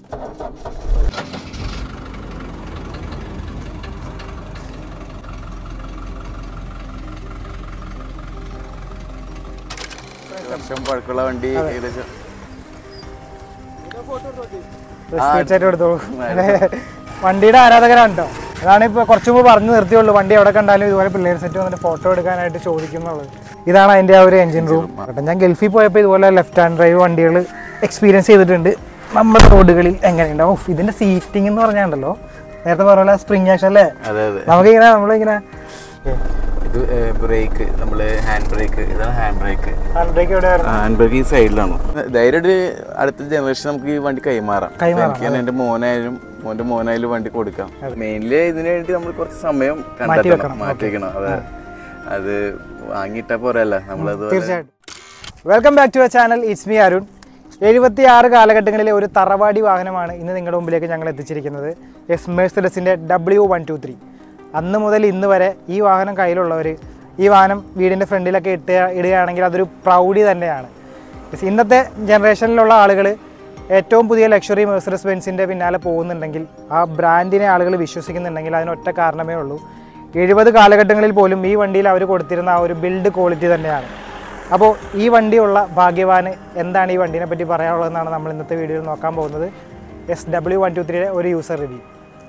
വർഷം പഴക്കമുള്ള വണ്ടി ഏകദേശം തീർച്ചയായിട്ടും എടുത്തോളൂ വണ്ടിയുടെ ആരാധകരാണ് കേട്ടോ അതാണ് ഇപ്പോൾ കുറച്ച് മുമ്പ് പറഞ്ഞു നിർത്തിയുള്ളൂ വണ്ടി എവിടെ കണ്ടാലും ഇതുപോലെ പിള്ളേർ സെറ്റ് വന്നിട്ട് ഫോട്ടോ എടുക്കാനായിട്ട് ചോദിക്കുന്നുള്ളത് ഇതാണ് അതിൻ്റെ ആ ഒരു എഞ്ചിൻ റൂം കേട്ടോ ഞാൻ ഗൾഫിൽ പോയപ്പോൾ ഇതുപോലെ ലെഫ്റ്റ് ഹാൻഡ് ഡ്രൈവ് വണ്ടികൾ എക്സ്പീരിയൻസ് ചെയ്തിട്ടുണ്ട് നമ്മുടെ റോഡുകളിൽ എങ്ങനെയുണ്ട് ഓഫ് ഇതിൻ്റെ സീറ്റിംഗ് എന്ന് പറഞ്ഞാണ്ടല്ലോ നേരത്തെ പറഞ്ഞ പോലെ സ്പ്രിങ് ആക്ഷൻ അല്ലേ അതെ അതെ നമുക്കിങ്ങനെ നമ്മളിങ്ങനെ ഇത് ബ്രേക്ക് നമ്മള് ഹാൻഡ് ബ്രേക്ക് ഇതാണ് ഹാൻഡ് ബ്രേക്ക് ഹാൻഡ് ബ്രേക്ക് എവിടെയായിരുന്നു ഹാൻഡ് ബ്രേക്ക് ഈ സൈഡിലാണ് ധൈര്യമായിട്ട് അടുത്ത ജനറേഷൻ നമുക്ക് ഈ വണ്ടി കൈമാറാം കൈമാറാം, എനിക്ക് എന്റെ മോനായാലും മോന്റെ മോനായാലും വണ്ടി കൊടുക്കാം മെയിൻലി ഇതിനു വേണ്ടി നമ്മൾ കുറച്ച് സമയം കണ്ടെത്തണം മാറ്റി വെക്കണം അതെ അത് വാങ്ങിയിട്ടാ പോരല്ല നമ്മളത് തീർച്ചയായിട്ടും welcome back to a channel it's me Arun എഴുപത്തി ആറ് കാലഘട്ടങ്ങളിലെ ഒരു തറവാടി വാഹനമാണ് ഇന്ന് നിങ്ങളുടെ മുമ്പിലേക്ക് ഞങ്ങൾ എത്തിച്ചിരിക്കുന്നത് എസ് മേഴ്സഡസിൻ്റെ ഡബ്ല്യു വൺ ടു ത്രീ അന്ന് മുതൽ ഇന്ന് വരെ ഈ വാഹനം കയ്യിലുള്ളവർ ഈ വാഹനം വീടിൻ്റെ ഫ്രണ്ടിലൊക്കെ ഇട്ട് ഇടുകയാണെങ്കിൽ അതൊരു പ്രൗഢി തന്നെയാണ് Yes, ഇന്നത്തെ ജനറേഷനിലുള്ള ആളുകൾ ഏറ്റവും പുതിയ ലക്ഷറി മെഴ്സഡസ് ബെൻസിൻ്റെ പിന്നാലെ പോകുന്നുണ്ടെങ്കിൽ ആ ബ്രാൻഡിനെ ആളുകൾ വിശ്വസിക്കുന്നുണ്ടെങ്കിൽ അതിനൊറ്റ കാരണമേ ഉള്ളൂ എഴുപത് കാലഘട്ടങ്ങളിൽ പോലും ഈ വണ്ടിയിൽ അവർ കൊടുത്തിരുന്ന ആ ഒരു ബിൽഡ് ക്വാളിറ്റി തന്നെയാണ് അപ്പോൾ ഈ വണ്ടിയുള്ള ഭാഗ്യവാന് എന്താണ് ഈ വണ്ടീനെ പറ്റി പറയാനുള്ളതെന്നാണ് നമ്മൾ ഇന്നത്തെ വീഡിയോയിൽ നോക്കാൻ പോകുന്നത് എസ് ഡബ്ല്യു വൺ ടു ത്രീയുടെ ഒരു യൂസർ റിവ്യൂ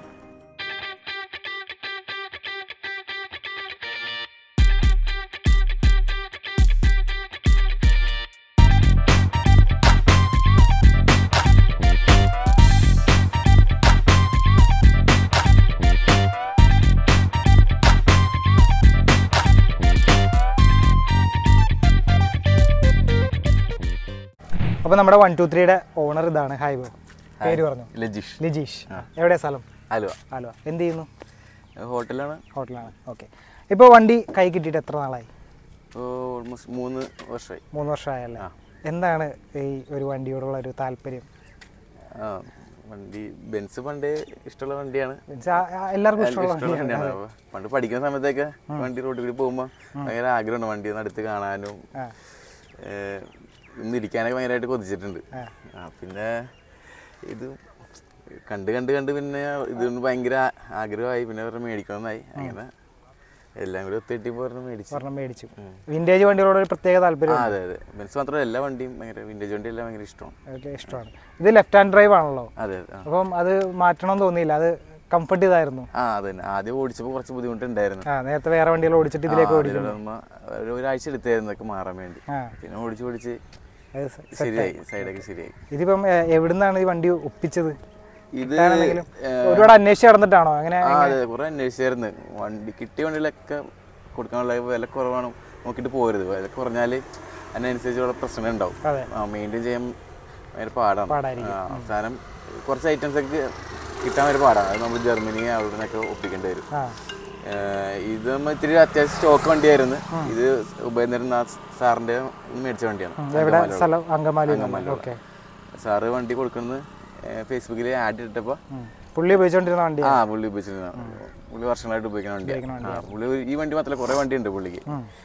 അപ്പോൾ നമ്മുടെ വൺ ടു ത്രീയുടെ ഓണർ ഇതാണ് ഹായ് ബ്രോ പേര് പറഞ്ഞു ലജിഷ് ലിജീഷ് എവിടെ സ്ഥലം ആലുവ ആലുവ എന്ത് ചെയ്യുന്നു ഹോട്ടലാണ് ഹോട്ടലാണ് ഓക്കെ ഇപ്പോൾ വണ്ടി കൈ കിട്ടിയിട്ട് എത്ര നാളായി ഇപ്പോൾ ഓൾമോസ്റ്റ് മൂന്ന് വർഷമായി മൂന്ന് വർഷമായല്ലേ എന്താണ് ഈ ഒരു വണ്ടിയോടുള്ള ഒരു താല്പര്യം ആ വണ്ടി ബെൻസ് പണ്ടേ ഇഷ്ടമുള്ള വണ്ടിയാണ് മീൻസ് ആ- ആ എല്ലാവർക്കും ഇഷ്ടമുള്ള ഇഷ്ടമുള്ള വണ്ടിയാണ് അപ്പൊ പണ്ട് പഠിക്കുന്ന സമയത്തൊക്കെ വണ്ടി റോഡിൽ കൂടി പോകുമ്പോൾ ഭയങ്കര ആഗ്രഹമുണ്ട് വണ്ടി ഒന്ന് അടുത്ത് കാണാനും ആ. ഏഹ്, ഒന്ന് ഇരിക്കാനൊക്കെ ഭയങ്കരമായിട്ട് കൊതിച്ചിട്ടുണ്ട് ആ. ആ, പിന്നെ ഇത് കണ്ട് കണ്ട് കണ്ട് പിന്നെ ഇതൊന്ന് ഭയങ്കര ആ- ആഗ്രഹമായി പിന്നെ പറഞ്ഞ് മേടിക്കണമെന്നായി അങ്ങനെ എല്ലാം കൂടി ഒത്തിട്ടി പറഞ്ഞ് മേടിച്ചു ഒരെണ്ണം മേടിച്ചു വിൻറ്റേജ് വണ്ടികളോട് ഒരു പ്രത്യേക താല്പര്യം ആ അതെ അതെ ബെൻസ് മാത്രമല്ല എല്ലാ വണ്ടിയും ഭയങ്കര വിൻറ്റേജ് വണ്ടി എല്ലാം ഭയങ്കര ഇഷ്ടമാണ് ഒക്കെ ഇഷ്ടമാണ് ഇത് ലെഫ്റ്റ് ഹാൻഡ് ഡ്രൈവ് ആണല്ലോ അതെ അതെ ആ. അപ്പം അത് മാറ്റണമെന്ന് തോന്നിയില്ല അത് കംഫർട്ട് ചെയ്തായിരുന്നു ആ അതെ തന്നെ ആദ്യം ഓടിച്ചപ്പോൾ കുറച്ച് ബുദ്ധിമുട്ടുണ്ടായിരുന്നു ആ നേരത്തെ വേറെ വണ്ടികൾ ഓടിച്ചിട്ട് ഇതിലേക്ക് ആ, ഓടിക്കും അതിലൂടെ നമ്മ ഒരു ഒരാഴ്ച എടുത്തായിരുന്നു ഇതൊക്കെ മാറാൻ വേണ്ടി ആ പിന്നെ ഓടിച്ച് ഓടിച്ച് അത് സ- ശരിയായി സൈഡൊക്കെ ശരിയായി ഇതിപ്പം എ, എവിടുന്നാണ് ഈ വണ്ടി ഒപ്പിച്ചത് ഇത് ആണെന്നെങ്കിലും ഏഹ്, ഒരുപാട് അന്വേഷിച്ച് നടന്നിട്ടാണോ അങ്ങനെ ആ അതെ കുറെ അന്വേഷിച്ചായിരുന്നു വണ്ടി കിട്ടിയ വണ്ടികളൊക്കെ കൊടുക്കാനുള്ള വില കുറവാണ് നോക്കിയിട്ട് പോരുത് വില കുറഞ്ഞാൽ അതിനനുസരിച്ചുള്ള പ്രശ്നങ്ങൾ ഉണ്ടാവും അതെ മെയിൻറ്റെയിൻ ചെയ്യാൻ ഭയങ്കര പാടാണ് പാടായിരിക്കും. ആ, അവസാനം കുറച്ച് ഐറ്റംസ് ഒക്കെ കിട്ടാൻ ഭയങ്കര പാടാണ് അത് നമ്മൾ ജർമ്മനി അവിടെ നിന്നൊക്കെ ഒപ്പിക്കേണ്ടി വരും ആ ഏഹ് ഇത് നമ്മൾ ഇത്തിരി അത്യാവശ്യം സ്റ്റോക്ക് വണ്ടിയായിരുന്നു ഇത് ഉപേന്ദ്രനാഥ് സാറിന്റെ മേടിച്ച വണ്ടിയാണ് എവിടെ അങ്കമാലിയുള്ള. സ്ഥലം അങ്കമാലി അങ്കമാലിയുള്ള. ഓക്കെ സാറ് വണ്ടി കൊടുക്കുന്നത് ഫേസ്ബുക്കിൽ ആഡ് ഇട്ടപ്പോൾ പുള്ളി ഉപയോഗിച്ചുകൊണ്ടിരുന്ന വണ്ടി ആ പുള്ളി ഉപയോഗിച്ചിരുന്ന പുള്ളി വർഷങ്ങളായിട്ട് ഉപയോഗിക്കുന്ന വണ്ടിയാണ് ആ പുള്ളി ഒരു- ഈ വണ്ടി മാത്രമല്ല കുറേ വണ്ടി ഉണ്ട് പുള്ളിക്ക്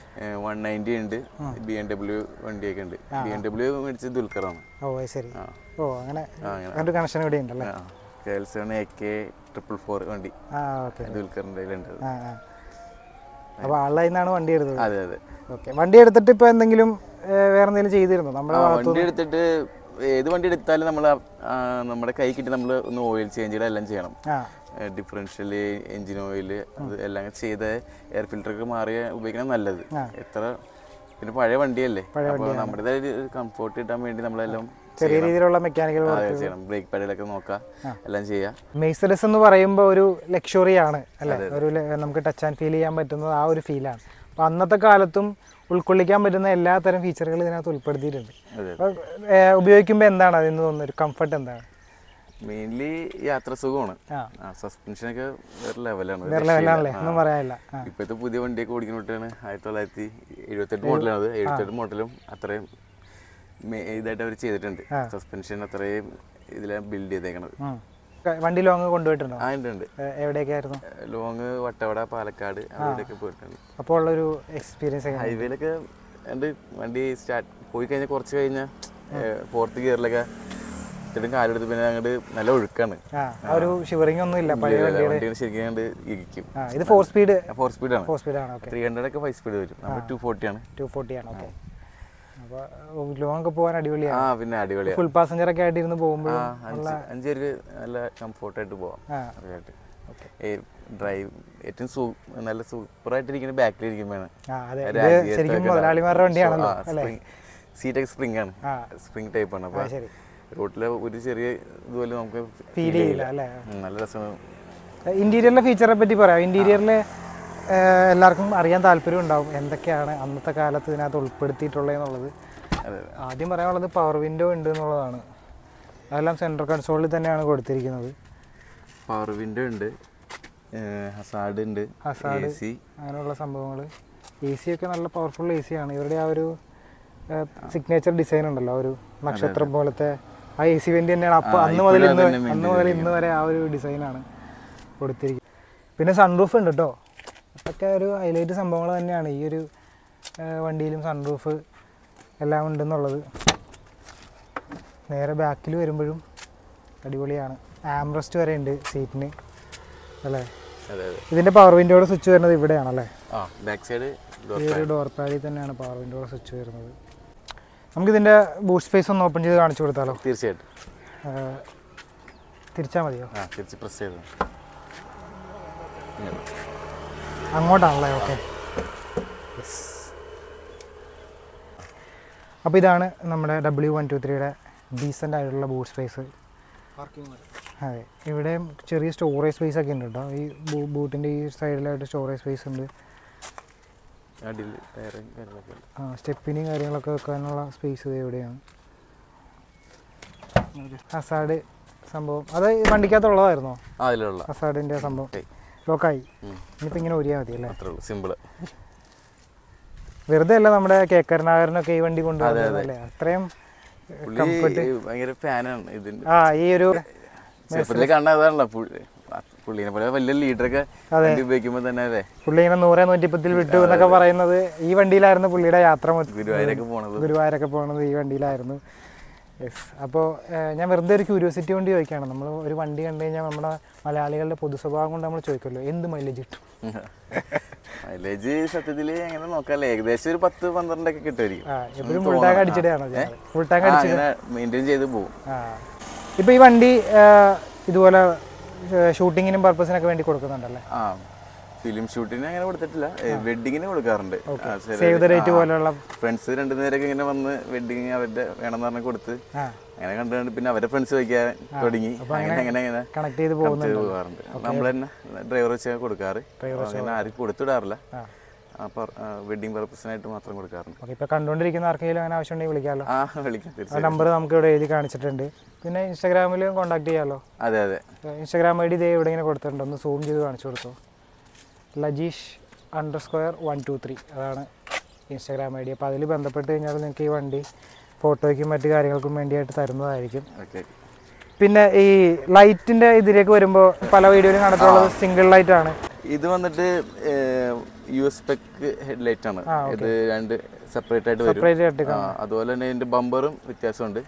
വൺ നയൻറ്റി ഉണ്ട് ബി എം ഡബ്ല്യു വണ്ടിയൊക്കെ ഉണ്ട് ബി എം ഡബ്ല്യു മേടിച്ചത് ദുൽഖറാണ് ഓ അത് ശരി ആ. ഓ അങ്ങനെ ആ, അങ്ങനെ. ഒരു കണക്ഷൻ ഇവിടെ ഉണ്ടല്ലേ K L seven A K triple four വണ്ടി ആ ഓക്കെ ദുൽഖറിൻ്റെ കയ്യിലുണ്ട് ആ ആ അപ്പോൾ ആളുടെ നിന്നാണ് വണ്ടി എടുത്തത് അതെ അതെ ഓക്കെ വണ്ടി എടുത്തിട്ട് ഇപ്പോൾ എന്തെങ്കിലും ഏ, വേറെ എന്തെങ്കിലും ചെയ്തിരുന്നോ നമ്മുടെ ആ, വണ്ടി എടുത്തിട്ട് ഏത് വണ്ടി എടുത്താലും നമ്മൾ നമ്മുടെ കൈ കിട്ടി നമ്മൾ ഒന്ന് ഓയിൽ ചേഞ്ച് എല്ലാം ചെയ്യണം ആ ഡിഫറൻഷ്യൽ എഞ്ചിൻ ഓയിൽ അത് എല്ലാം ചെയ്ത് എയർ ഫിൽറ്ററൊക്കെ മാറി ഉപയോഗിക്കണം നല്ലത് എത്ര പിന്നെ പഴയ വണ്ടിയല്ലേ അപ്പോൾ നമ്മുടേതായ കംഫോർട്ട് കിട്ടാൻ വേണ്ടി നമ്മളെല്ലാം ചെറിയ രീതിയിലുള്ള മെക്കാനിക്കൽ അതെ ചെയ്യണം ബ്രേക്ക് പാഡിലൊക്കെ നോക്കാം എല്ലാം ചെയ്യാം മെയ്സഡസ് എന്ന് പറയുമ്പോൾ ഒരു ലക്ഷറി ആണ് അല്ലേ ഒരു ല- നമുക്ക് ടച്ച് ആൻഡ് ഫീൽ ചെയ്യാൻ പറ്റുന്നത് ആ ഒരു ഫീലാണ് അപ്പോൾ അന്നത്തെ കാലത്തും ഉൾക്കൊള്ളിക്കാൻ പറ്റുന്ന എല്ലാ തരം ഫീച്ചറുകളും ഇതിനകത്ത് ഉൾപ്പെടുത്തിയിട്ടുണ്ട് അതെ അപ്പോൾ ഉപയോഗിക്കുമ്പോൾ എന്താണ് അതിന് തോന്നുന്നത് ഒരു കംഫർട്ട് എന്താണ് മെയിൻലി യാത്ര സുഖമാണ് ആ സസ്പെൻഷനൊക്കെ വേറെ ലെവലാണ് വേറെ ലെവലാണല്ലേ ഒന്നും പറയാനില്ല ആ ഇപ്പോഴത്തെ പുതിയ വണ്ടിയൊക്കെ ഓടിക്കുന്നോട്ടാണ് ആയിരത്തി തൊള്ളായിരത്തി എഴുപത്തെട്ട് മോഡലാണ് അത് എഴുപത്തെട്ട് മോഡലും അത്രയും മെ- ഇതായിട്ട് അവർ ചെയ്തിട്ടുണ്ട് സസ്പെൻഷൻ അത്രയും ഇതിലാണ് ബിൽഡ് ചെയ്തേക്കണത് ഉം. ക- വണ്ടി ലോങ് കൊണ്ടുപോയിട്ടുണ്ടോ ആ ഉണ്ട് ഉണ്ട് ഏ, എവിടെയൊക്കെയായിരുന്നു ലോങ് വട്ടവട പാലക്കാട് അവിടെയൊക്കെ പോയിട്ടുണ്ട് അപ്പോൾ ഉള്ളൊരു എക്സ്പീരിയൻസ് ഒക്കെ ഹൈവേയിലൊക്കെ ഉണ്ട് വണ്ടി സ്റ്റാർട്ട് പോയി കഴിഞ്ഞാൽ കുറച്ച് കഴിഞ്ഞാൽ ഫോർത്ത് ഗിയറിലൊക്കെ എടുത്തിട്ടും കാലെടുത്ത് പിന്നെ അങ്ങോട്ട് നല്ല ഒഴുക്കാണ് ആ ആ ഒരു ഷിവറിംഗ് ഒന്നും ഇല്ല പഴയ വണ്ടി ശരിക്കും അങ്ങോട്ട് ഇരിക്കും ആ ഇത് ഫോർ സ്പീഡ് ഫോർ സ്പീഡാണ് ഫോർ സ്പീഡാണ് ഓക്കെ ത്രീ ഹൺഡ്രഡ് ഒക്കെ ഫൈവ് സ്പീഡ് വരും നമ്മൾ ടു ഫോർട്ടി ആണ് ടു ഫോർട്ടി ആണ് ഓക്കെ അപ്പോൾ ലോങ് ഒക്കെ പോകാൻ അടിപൊളിയാണ് ആ പിന്നെ അടിപൊളിയാണ് ഫുൾ പാസഞ്ചർ ഒക്കെ ആയിട്ട് ഇരുന്ന് പോകുമ്പോഴും ആ അഞ്ച് അഞ്ച് പേർക്ക് നല്ല കംഫോർട്ടായിട്ട് പോവാം ആ അതായിട്ട് ഈ ഡ്രൈവ് ഏറ്റവും സൂ നല്ല സൂപ്പറായിട്ടിരിക്കുന്ന ബാക്കിലിരിക്കുമ്പോഴാണ് ആ അതെ ഇത് ശരിക്കും മുതലാളിമാരുടെ വണ്ടിയാണല്ലോ അല്ലേ സീറ്റൊക്കെ സ്പ്രിംഗ് ആണ് ആ സ്പ്രിംഗ് ടൈപ്പ് ആണ് അപ്പൊ ശരി റോട്ടിലെ ഒരു ചെറിയ ഇതുപോലെ നമുക്ക് ഫീൽ ചെയ്യില്ല അല്ലേ ഉം, നല്ല രസമാണ് ഇന്റീരിയറിലെ ഫീച്ചറെ പറ്റി പറയാം ഇന്റീരിയറിൽ എല്ലാവർക്കും അറിയാൻ താല്പര്യം ഉണ്ടാവും എന്തൊക്കെയാണ് അന്നത്തെ കാലത്ത് ഇതിനകത്ത് ഉൾപ്പെടുത്തിയിട്ടുള്ളത് എന്നുള്ളത് അതെ ആദ്യം പറയാനുള്ളത് പവർ വിൻഡോ ഉണ്ട് എന്നുള്ളതാണ് അതെല്ലാം സെൻട്രൽ കൺസോളിൽ തന്നെയാണ് കൊടുത്തിരിക്കുന്നത് പവർ വിൻഡോ ഉണ്ട് ഹസാഡ് ഉണ്ട് എ സി അങ്ങനെയുള്ള സംഭവങ്ങൾ എ സി ഒക്കെ നല്ല പവർഫുൾ എ സി ആണ് ഇവരുടെ ആ ഒരു സിഗ്നേച്ചർ ഡിസൈൻ ഉണ്ടല്ലോ ആ ഒരു നക്ഷത്രം പോലത്തെ ആ എ സി വെൻ്റ് തന്നെയാണ് അപ്പോൾ അന്ന് മുതൽ ഇന്ന് അന്ന് മുതൽ ഇന്ന് വരെ ആ ഒരു ഡിസൈനാണ് കൊടുത്തിരിക്കുന്നത് പിന്നെ സൺറൂഫ് ഉണ്ട് കേട്ടോ അതൊക്കെ ഒരു ഹൈലൈറ്റ് സംഭവങ്ങൾ തന്നെയാണ് ഈ ഒരു ആ, വണ്ടിയിലും സൺറൂഫ് എല്ലാം ഉണ്ടെന്നുള്ളത് നേരെ ബാക്കിൽ വരുമ്പോഴും അടിപൊളിയാണ് ആംറസ്റ്റ് വരെ ഉണ്ട് സീറ്റിന് അല്ലേ അതെ അതെ ഇതിൻ്റെ പവർ വിൻഡോയുടെ സ്വിച്ച് വരുന്നത് ഇവിടെയാണല്ലേ ആ ബാക്ക് സൈഡ് ഈ ഒരു ഡോർ പാഡിൽ തന്നെയാണ് പവർ വിൻഡോയുടെ സ്വിച്ച് വരുന്നത് നമുക്കിതിൻ്റെ ബൂസ്റ്റ് സ്പേസ് ഒന്ന് ഓപ്പൺ ചെയ്ത് കാണിച്ചു കൊടുത്താലോ തീർച്ചയായിട്ടും ആ, തിരിച്ചാൽ മതിയോ ആ തിരിച്ച് പ്രസ് ചെയ്തു ഇങ്ങനെ. അങ്ങോട്ടാണല്ലേ ഓക്കെ അപ്പോൾ ഇതാണ് നമ്മുടെ ഡബ്ല്യു വൺ ടു ത്രീയുടെ ഡീസൻ്റ് ആയിട്ടുള്ള ബൂട്ട് സ്പേസ് അതെ ഇവിടെ ചെറിയ സ്റ്റോറേജ് സ്പേസ് ഒക്കെ ഉണ്ട് കേട്ടോ ഈ ബൂട്ടിൻ്റെ ഈ സൈഡിലായിട്ട് സ്റ്റോറേജ് സ്പേസ് ഉണ്ട് അടിയിൽ ടയറും കാര്യങ്ങളൊക്കെ ഉണ്ട് ആ സ്റ്റെപ്പിനും കാര്യങ്ങളൊക്കെ വെക്കാനുള്ള സ്പേസ് ഇവിടെയാണ് ഹസാഡ് സംഭവം അത് ഈ വണ്ടിക്കകത്തുള്ളതായിരുന്നോ ആ അതിലുള്ള ഹസാഡിൻ്റെ സംഭവം ഓക്കെ ലോക്കായി ഉം. ഇനിയിപ്പോൾ ഇങ്ങനെ ഒരിയാൽ മതി അല്ലേ അത്രേ ഉള്ളൂ സിമ്പിള് വെറുതെ അല്ല നമ്മുടെ കെ കരുണാകരനൊക്കെ ഈ വണ്ടി കൊണ്ടുപോകുന്നത് അല്ലേ അത്രയും പുള്ളി ഭയങ്കര ഫാനാണ് ഇതിന്റെ ആ ഈ ഒരു ചെറുപ്പത്തിലെ കാണാൻ അതാണല്ലോ പുള്ളി പുള്ളീനെ പോലെ വലിയ ലീഡറൊക്കെ വണ്ടി ഉപയോഗിക്കുമ്പോൾ തന്നെ അല്ലേ പുള്ളി ഇങ്ങനെ നൂറെ നൂറ്റിപ്പത്തിൽ വിട്ടു എന്നൊക്കെ പറയുന്നത് ഈ വണ്ടിയിലായിരുന്നു പുള്ളിയുടെ യാത്ര മൊത്തം ഗുരുവായൂരൊക്കെ പോണത് ഗുരുവായൂരൊക്കെ പോകുന്നത് ഈ വണ്ടിയിലായിരുന്നു യെസ് അപ്പോൾ ഞാൻ വെറുതെ ഒരു ക്യൂരിയോസിറ്റി കൊണ്ട് ചോദിക്കുകയാണ് നമ്മൾ ഒരു വണ്ടി കണ്ടു കഴിഞ്ഞാൽ നമ്മുടെ മലയാളികളുടെ പൊതു സ്വഭാവം കൊണ്ട് നമ്മൾ ചോദിക്കുമല്ലോ എന്ത് മൈലേജ് കിട്ടും മൈലേജ് സത്യത്തില് എങ്ങനെ നോക്കാല്ലേ ഏകദേശം ഒരു പത്ത് പന്ത്രണ്ടൊക്കെ കിട്ടുമായിരിക്കും ആ എപ്പോഴും ഫുൾ ടാങ്ക് അടിച്ചിട്ടാണോ ഫുൾ ടാങ്ക് ആ, അങ്ങനെ മെയിൻറ്റെയിൻ ചെയ്ത് പോകും ആ ഇപ്പോൾ ഈ വണ്ടി ആ, ഇതുപോലെ ഷൂട്ടിങ്ങിനും പർപ്പസിനൊക്കെ വേണ്ടി കൊടുക്കുന്നുണ്ടല്ലേ ആ ഫിലിം ഷൂട്ടിന് അങ്ങനെ കൊടുത്തിട്ടില്ല വെഡിങ്ങിന് കൊടുക്കാറുണ്ട് സേവ് ദ ഡേറ്റ് പോലെയുള്ള ഫ്രണ്ട്സ് രണ്ടു നേരമൊക്കെ ഇങ്ങനെ വന്ന് വെഡിങ് അവരുടെ വേണമെന്ന് പറഞ്ഞ് കൊടുത്ത് ആ അങ്ങനെ കണ്ടുകൊണ്ട് പിന്നെ അവരുടെ ഫ്രണ്ട്സ് വയ്ക്കാൻ തുടങ്ങി അങ്ങനെ അങ്ങനെ അങ്ങനെ കണക്ട് ചെയ്ത് പോകുന്നു ചെയ്ത് പോകാറുണ്ട് നമ്മൾ തന്നെ ഡ്രൈവർ വെച്ച് കൊടുക്കാറ് അങ്ങനെ ആരും കൊടുത്തുവിടാറില്ല ആ. വെഡിങ് പർപ്പസിനായിട്ട് മാത്രം കൊടുക്കാറുണ്ട് ഓക്കെ ഇപ്പോൾ കണ്ടുകൊണ്ടിരിക്കുന്ന ആർക്കെങ്കിലും അങ്ങനെ ആവശ്യമുണ്ടെങ്കിൽ വിളിക്കാമല്ലോ ആ വിളിക്കാം ആ തീർച്ചയായും നമ്പർ നമുക്ക് ഇവിടെ എഴുതി കാണിച്ചിട്ടുണ്ട് പിന്നെ ഇൻസ്റ്റാഗ്രാമിലും കോൺടാക്ട് ചെയ്യാമല്ലോ അതെ അതെ ഇൻസ്റ്റാഗ്രാം ഐ ഡി ഇതേ ഇവിടെ ഇങ്ങനെ കൊടുത്തിട്ടുണ്ട് ഒന്ന് സൂം ചെയ്ത് കാണിച്ചു കൊടുത്തോ Lajeesh under square one two three അതാണ് ഇൻസ്റ്റാഗ്രാം ഐ ഡി അപ്പോൾ അതിൽ ബന്ധപ്പെട്ട് കഴിഞ്ഞാൽ നിങ്ങൾക്ക് ഈ വണ്ടി ഫോട്ടോയ്ക്കും മറ്റു കാര്യങ്ങൾക്കും വേണ്ടിയായിട്ട് തരുന്നതായിരിക്കും ഓക്കെ പിന്നെ ഈ ലൈറ്റിൻ്റെ ഇതിലേക്ക് വരുമ്പോൾ പല വീഡിയോയിലും കണ്ടിട്ടുള്ളത് സിംഗിൾ ലൈറ്റ് ആണ് ഇത് വന്നിട്ട് യു എസ് പെക്ക് ഹെഡ്ലൈറ്റ് ആണ് ഇത് രണ്ട് സെപ്പറേറ്റ് ആയിട്ട് വരും സെപ്പറേറ്റ് ആയിട്ട് ആ, അതുപോലെ തന്നെ ഇതിന്റെ ബമ്പറും വ്യത്യാസമുണ്ട്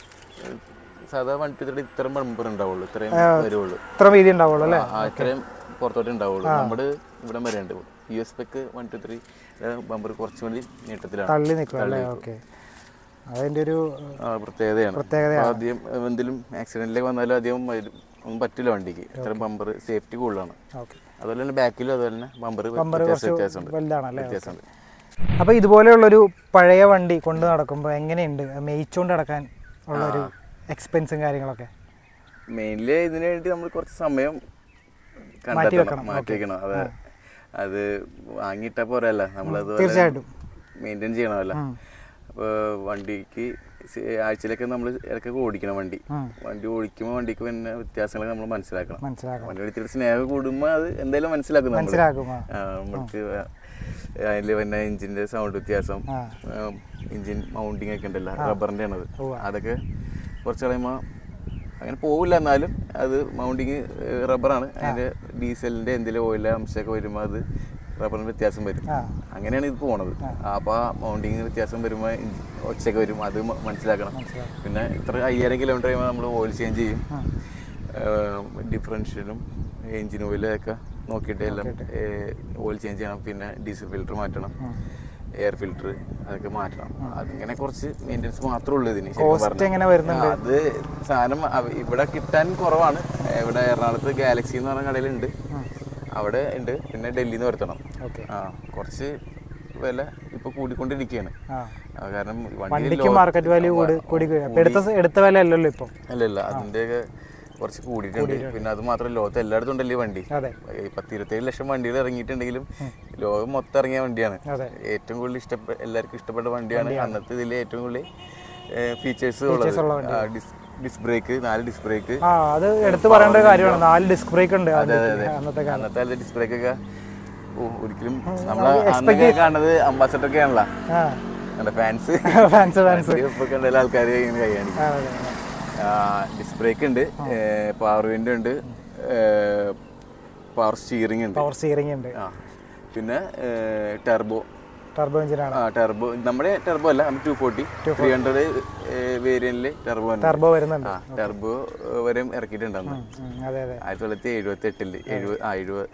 സാധാ വണ്ടി ഇത്രയും ബമ്പർ ഉണ്ടാവുള്ളൂ ഇത്രയും വരുള്ളൂ ഇത്ര വീതി ഉണ്ടാവുള്ളൂ അല്ലേ ആ ഇത്രയും പുറത്തോട്ട് ഉണ്ടാവുള്ളൂ നമ്മുടെ ഇവിടെ വരെ ഉണ്ട് U spec one two three bumper കുറച്ചും കൂടി നീട്ടത്തിലാണ് തള്ളി നിൽക്കും അല്ലേ ഓക്കെ അതിൻ്റെ ഒരു ആ, പ്രത്യേകതയാണ് പ്രത്യേകതയാണ്. അപ്പൊ ആദ്യം എന്തെങ്കിലും ആക്സിഡന്റിലേക്ക് വന്നാലും അധികം വരും- ഒന്നും പറ്റില്ല വണ്ടിക്ക് ഇത്രയും ബമ്പർ സേഫ്റ്റി കൂടുതലാണ് ഓക്കെ അതുപോലെ തന്നെ ബാക്കിലും അതുപോലെ തന്നെ ബമ്പർ വ്യത്യാസമുണ്ട് വലുതാണല്ലേ വ്യത്യാസമുണ്ട് അപ്പോൾ ഇതുപോലെയുള്ളൊരു പഴയ വണ്ടി കൊണ്ട് നടക്കുമ്പോൾ എങ്ങനെയുണ്ട് മേയിച്ചുകൊണ്ട് നടക്കാൻ ഉള്ളൊരു എക്സ്പെൻസും കാര്യങ്ങളൊക്കെ മെയിൻലി ഇതിനു വേണ്ടി നമ്മൾ കുറച്ച് സമയം കണ്ടെത്തണം മാറ്റി വെക്കണം അത് അത് വാങ്ങിയിട്ടാ പോരല്ല നമ്മളത് തീർച്ചയായിട്ടും മെയിൻറ്റെയിൻ ചെയ്യണമല്ലോ അപ്പോൾ വണ്ടിക്ക് സ- ആഴ്ചയിലൊക്കെ നമ്മൾ ഇടയ്ക്കൊക്കെ ഓടിക്കണം വണ്ടി ഉം. വണ്ടി ഓടിക്കുമ്പോൾ വണ്ടിക്ക് പിന്നെ വ്യത്യാസങ്ങൾ നമ്മൾ മനസ്സിലാക്കണം മനസ്സിലാക്കണം വണ്ടി എടുത്തിട്ട് സ്നേഹം കൂടുമ്പോൾ അത് എന്തായാലും മനസ്സിലാക്കും നമ്മൾ മനസ്സിലാക്കും ആ നമ്മൾക്ക് അതിൽ പിന്നെ എഞ്ചിൻ്റെ സൗണ്ട് വ്യത്യാസം ആ. എഞ്ചിൻ മൗണ്ടിങ് ഒക്കെ ഉണ്ടല്ലോ റബ്ബറിൻ്റെ ആണത് ഉവ്വ. അതൊക്കെ കുറച്ച് കഴിയുമ്പോൾ അങ്ങനെ പോവില്ല എന്നാലും അത് മൗണ്ടിങ് റബ്ബറാണ് അതിൻ്റെ ഡീസലിൻ്റെ എന്തെങ്കിലും ഓയിലെ അംശമൊക്കെ വരുമ്പോൾ അത് റബ്ബറിന് വ്യത്യാസം വരും ആ അങ്ങനെയാണ് ഇത് പോണത് അപ്പോൾ ആ മൗണ്ടിങ് വ്യത്യാസം വരുമ്പോൾ ഒച്ചയൊക്കെ വരും അത് മ- മനസ്സിലാക്കണം പിന്നെ ഇത്ര അയ്യായിരം കിലോമീറ്റർ കഴിയുമ്പോൾ നമ്മൾ ഓയിൽ ചേഞ്ച് ചെയ്യും ഡിഫറൻഷ്യലും എഞ്ചിൻ ഓയിലൊക്കെ നോക്കിയിട്ട് എല്ലാം ഓയിൽ ചേഞ്ച് ചെയ്യണം പിന്നെ ഡീസൽ ഫിൽറ്റർ മാറ്റണം എയർ ഫിൽറ്റർ അതൊക്കെ മാറ്റണം അതിങ്ങനെ കുറച്ച് മെയിൻ്റെനൻസ് മാത്രമേ ഉള്ളൂ ഇതിന് ശരിക്കും കോസ്റ്റ് പറഞ്ഞാൽ. എങ്ങനെ വരുന്നുണ്ട് ആ, അത് സാധനം അവ- ഇവിടെ കിട്ടാൻ കുറവാണ് ഇവിടെ എറണാകുളത്ത് ഗാലക്സി എന്ന് പറഞ്ഞ കടയിലുണ്ട് അവിടെ ഉണ്ട് പിന്നെ ഡൽഹിയിൽ നിന്ന് വരുത്തണം ഓക്കെ ആ കുറച്ച് വില ഇപ്പൊ കൂടിക്കൊണ്ടിരിക്കുകയാണ് ആ ആ, കാരണം വണ്ടിയിൽ വണ്ടിക്ക് മാർക്കറ്റ് വാല്യൂ കൂടി കൂടി കൂടി അപ്പൊ എടുത്ത സ- എടുത്ത വില അല്ലല്ലോ ഇപ്പം അല്ലല്ല അതിന്റെയൊക്കെ കുറച്ച് കൂടിയിട്ടുണ്ട് പിന്നെ അത് മാത്രമല്ല ലോകത്ത് എല്ലായിടത്തും ഉണ്ടല്ലോ ഈ വണ്ടി അതെ ഈ പത്ത് ഇരുപത്തേഴ് ലക്ഷം വണ്ടികൾ ഇറങ്ങിയിട്ടുണ്ടെങ്കിലും ലോകം മൊത്തം ഇറങ്ങിയ വണ്ടിയാണ് അതെ ഏറ്റവും കൂടുതൽ ഇഷ്ടപ്പെട്ട എല്ലാവർക്കും ഇഷ്ടപ്പെട്ട വണ്ടിയാണ് അന്നത്തെ ഇതിൽ ഏറ്റവും കൂടുതൽ ഫീച്ചേഴ്സ് ഉള്ളത് ഡിസ്ക് ബ്രേക്ക് നാല് ഡിസ്ക് ബ്രേക്ക് ആ അത് എടുത്തു പറയേണ്ട ഒരു കാര്യമാണ് നാല് ഡിസ്ക് ബ്രേക്ക് ഉണ്ട് അതിന്റെ അന്നത്തെ കാലം അന്നത്തെ ഡിസ്ക് ബ്രേക്ക് ഒക്കെ ഓ, ഒരിക്കലും നമ്മളെ അന്നൊക്കെ കാണുന്നത് അംബാസഡർ ഒക്കെ ആണല്ലോ ആ ഫാൻസ് ഫാൻസ് ഫാൻസ് ഇപ്പൊ കണ്ടാൽ ആൾക്കാർ ഇങ്ങനെ കൈ കാണിക്കും ആ, അതെ, അതെ. ഡിസ്ക് ബ്രേക്ക് ഉണ്ട് പവർ വിൻഡ് ഉണ്ട് പവർ സ്റ്റിയറിംഗ് ഉണ്ട് പവർ സ്റ്റിയറിംഗ് ഉണ്ട് ആ പിന്നെ ടെർബോ ടർബോ എഞ്ചിനാണ് ആ ടെർബോ നമ്മുടെ ടെർബോ അല്ല ടു ഫോർട്ടി ത്രീ ഹൺഡ്രഡ് വേരിയന്റില് ടെർബോ ഉണ്ട് ടർബോ വരുന്നുണ്ട് ആ ടെർബോ വരെ ഇറക്കിയിട്ടുണ്ട് അന്ന് ഉം, അതെ അതെ ആയിരത്തി തൊള്ളായിരത്തി എഴുപത്തി എട്ടില് എഴുപത് ആ എഴുപത്